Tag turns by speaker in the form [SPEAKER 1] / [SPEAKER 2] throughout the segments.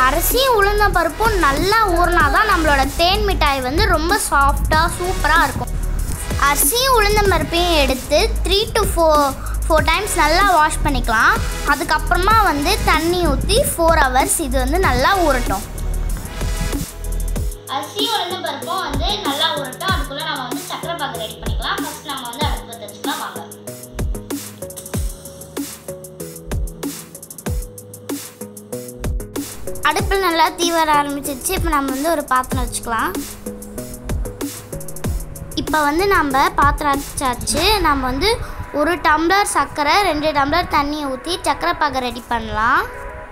[SPEAKER 1] அரிசியும் உளுந்தம் பருப்பும் நல்லா ஊறினா தான் நம்மளோட தேன் மிட்டாய் வந்து ரொம்ப சாஃப்டாக சூப்பராக இருக்கும் அரிசியும் உளுந்தம் பருப்பையும் எடுத்து three to four four times நல்லா வாஷ் பண்ணிக்கலாம் அதுக்கப்புறமா வந்து தண்ணி ஊற்றி ஃபோர் ஹவர்ஸ் இது வந்து நல்லா ஊறட்டும் அரிசி உளுந்த பருப்பும் வந்து நல்லா ஊறட்டும் அதுக்குள்ளே நம்ம வந்து சக்கரை பாக்கு ரெடி பண்ணிக்கலாம் ஃபர்ஸ்ட் நம்ம வந்து அடுப்பு பற்ற வச்சுக்கலாம் வாங்க அடுப்பில் நல்லா தீ வர ஆரம்பிச்சிருச்சு இப்போ நம்ம வந்து ஒரு பாத்திரம் வச்சுக்கலாம் இப்போ வந்து நம்ம பாத்திரம் வச்சாச்சு நம்ம வந்து ஒரு டம்ளர் சர்க்கரை ரெண்டு டம்ளர் தண்ணியை ஊற்றி சக்கரை பாகை ரெடி பண்ணலாம்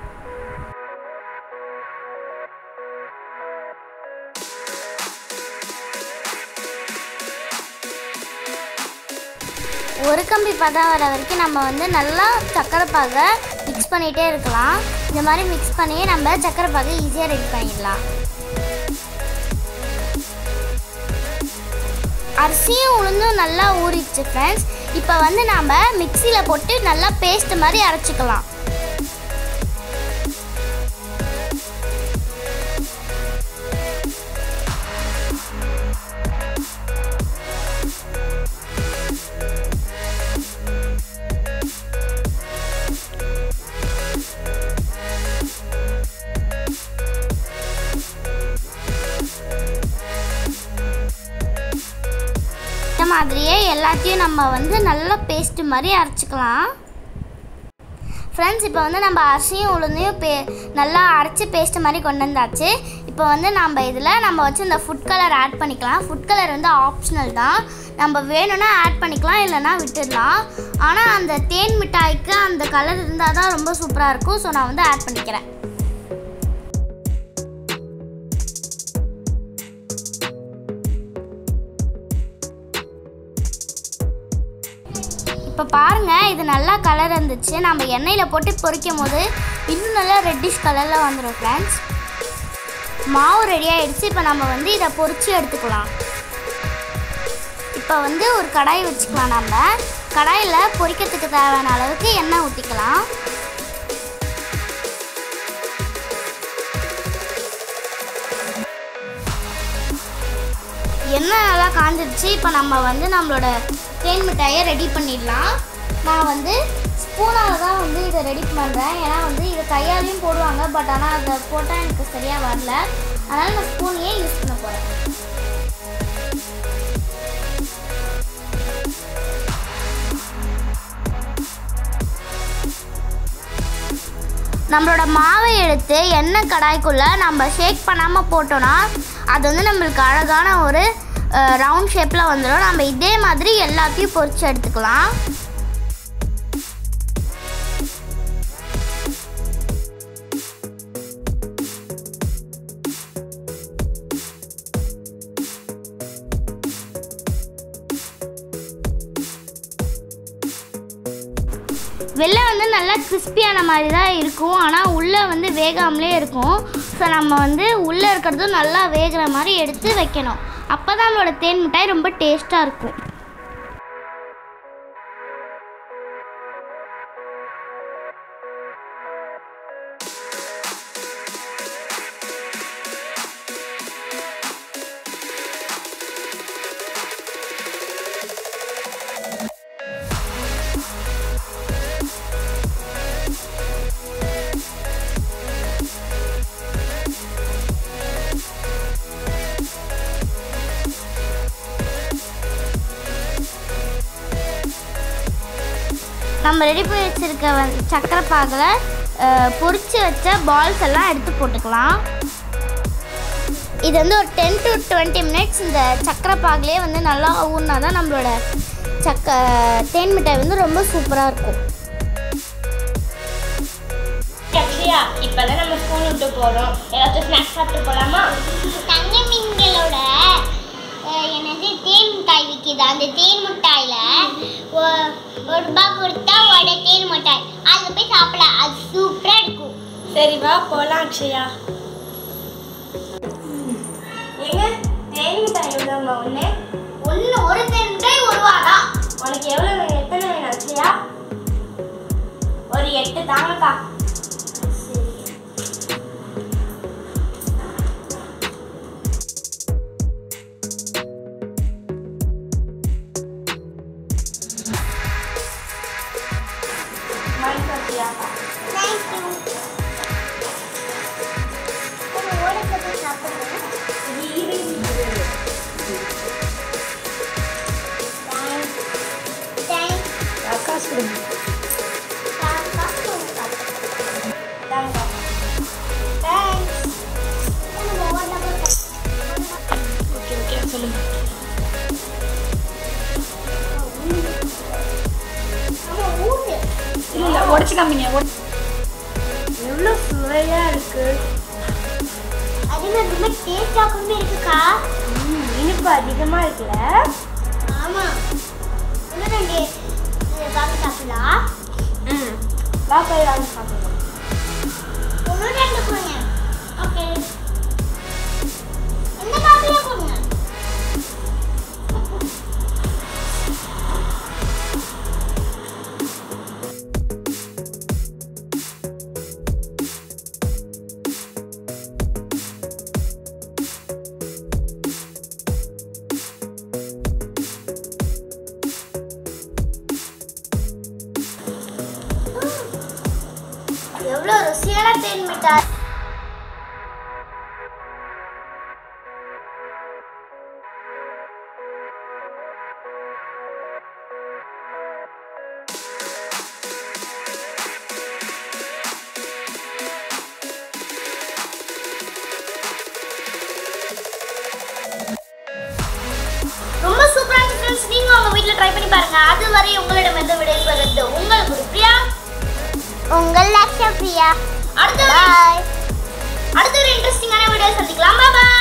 [SPEAKER 1] ஒரு கம்பி பதம் வர வரைக்கும் நம்ம வந்து நல்லா சக்கரை பாகை மிக்ஸ் பண்ணிகிட்டே இருக்கலாம் இந்த மாதிரி மிக்ஸ் பண்ணி நம்ம சக்கரை பாகை ஈஸியாக ரெடி பண்ணிடலாம் அரிசியும் உளுந்தும் நல்லா ஊறிடுச்சு ஃப்ரெண்ட்ஸ் இப்போ வந்து நாம் மிக்சியில் போட்டு நல்லா பேஸ்ட் மாதிரி அரைச்சிக்கலாம் இந்த மாதிரியே எல்லாத்தையும் நம்ம வந்து நல்லா பேஸ்ட் மாதிரி அரைச்சிக்கலாம் ஃப்ரெண்ட்ஸ் இப்போ வந்து நம்ம அரிசியும் உளுந்தையும் பே நல்லா அரைச்சி பேஸ்ட் மாதிரி கொண்டு வந்தாச்சு இப்போ வந்து நம்ம இதில் நம்ம வச்சு இந்த ஃபுட் கலர் ஆட் பண்ணிக்கலாம் ஃபுட் கலர் வந்து ஆப்ஷனல் தான் நம்ம வேணும்னா ஆட் பண்ணிக்கலாம் இல்லைன்னா விட்டுடலாம் ஆனால் அந்த தேன் மிட்டாய்க்கு அந்த கலர் இருந்தால் தான் ரொம்ப சூப்பராக இருக்கும் ஸோ நான் வந்து ஆட் பண்ணிக்கிறேன் இப்போ பாருங்க இது நல்லா கலர் இருந்துச்சு நம்ம எண்ணெயில் போட்டு பொரிக்கும் போது இன்னும் நல்லா ரெட்டிஷ் கலரில் வந்துடும் ஃப்ரெண்ட்ஸ் மாவு ரெடி ஆயிடுச்சு இப்போ நம்ம வந்து இதை பொரிச்சு எடுத்துக்கலாம் இப்போ வந்து ஒரு கடாய் வச்சுக்கலாம் நம்ம கடாயில் பொரிக்கிறதுக்கு தேவையான அளவுக்கு எண்ணெய் ஊற்றிக்கலாம் எண்ணெய் நல்லா காஞ்சிருச்சு இப்போ நம்ம வந்து நம்மளோட தேன் மிட்டாயை ரெடி பண்ணிடலாம் நான் வந்து ஸ்பூனால் தான் வந்து இதை ரெடி பண்ணுறேன் ஏன்னா வந்து இதை கையாலையும் போடுவாங்க பட் ஆனால் அதை போட்டால் எனக்கு சரியாக வரல அதனால் நான் ஸ்பூனையே யூஸ் பண்ண போகிறேன் நம்மளோட மாவை எடுத்து எண்ணெய் கடாய்க்குள்ளே நம்ம ஷேக் பண்ணாமல் போட்டோன்னா அது வந்து நம்மளுக்கு அழகான ஒரு ரவுண்ட் ஷேப்பில் வந்துடும் நம்ம இதே மாதிரி எல்லாத்தையும் பொரிச்சு எடுத்துக்கலாம் வெளில வந்து நல்லா கிறிஸ்பியான மாதிரி தான் இருக்கும் ஆனால் உள்ளே வந்து வேகாமலே இருக்கும் ஸோ நம்ம வந்து உள்ளே இருக்கிறதும் நல்லா வேகிற மாதிரி எடுத்து வைக்கணும் அப்போ தான் நம்மளோட தேன் மிட்டாய் ரொம்ப டேஸ்ட்டாக இருக்கும் நம்ம ரெடி பண்ணி வச்சுருக்க வந்து சக்கரை பாகில் பொரிச்சு வச்ச பால்ஸ் எல்லாம் எடுத்து போட்டுக்கலாம் இது வந்து ஒரு டென் டு டுவெண்ட்டி மினிட்ஸ் இந்த சக்கரை பாகுலேயே வந்து நல்லா ஊறினா தான் நம்மளோட சக்க தேன் மிட்டாய் வந்து ரொம்ப சூப்பராக இருக்கும்
[SPEAKER 2] அக்ஷயா இப்பதான் நம்ம ஸ்கூல் விட்டு போறோம் ஏதாச்சும் ஸ்நாக்ஸ் சாப்பிட்டு போலாமா
[SPEAKER 1] தங்க மீன்களோட என்னது தேன் மிட்டாய் விற்கிது அந்த தேன் மிட்டாயில ஒரு ரூபாய் கொடுத்தா ஒரு தேன் மிட்டாய் அதில் போய் சாப்பிடலாம் அது சூப்பராக இருக்கும்
[SPEAKER 2] சரி வா போலாம் அக்ஷயா எங்க தேன் மிட்டாய் எவ்வளோம்மா ஒன்று
[SPEAKER 1] ஒன்று ஒரு தேன் மிட்டாய் ஒரு ரூபா தான்
[SPEAKER 2] உனக்கு எவ்வளோ வேணும் எத்தனை வேணும் அக்ஷயா ஒரு எட்டு தாங்கக்கா
[SPEAKER 3] காசு கொடுங்க ஓகே ஓகே சொல்லுங்க இல்ல உடச்சு காமிங்க உட- எவ்வளோ சுவையாக இருக்கு
[SPEAKER 1] அதுவே ரொம்ப டேஸ்டாகவும் இருக்குக்கா
[SPEAKER 3] ம், இனிப்பு அதிகமாக இருக்குல்ல
[SPEAKER 1] ஆமா இன்னும் ரெண்டு பாக்கி சாப்பிடலாம்
[SPEAKER 3] ம் பாப்பாய் வாங்கி சாப்பிடுவோம்
[SPEAKER 1] இன்னும் ரெண்டு கொடுங்க ஓகே இந்த காப்பியா கொடுங்க எவ்வளோ ருசியான தேன் மிட்டாய் ரொம்ப சூப்பரான ஃப்ரெண்ட்ஸ் நீங்க உங்க வீட்ல ட்ரை பண்ணி பாருங்க அதுவரை உங்களிடம் வந்து விடைபெறுவது உங்களுக்கு ஒரு பிரியா உங்கள் லட்சம் பிரியா அடுத்த ஒரு- அடுத்த ஒரு இன்ட்ரெஸ்டிங்கான வீடியோ சந்திக்கலாம் பாய்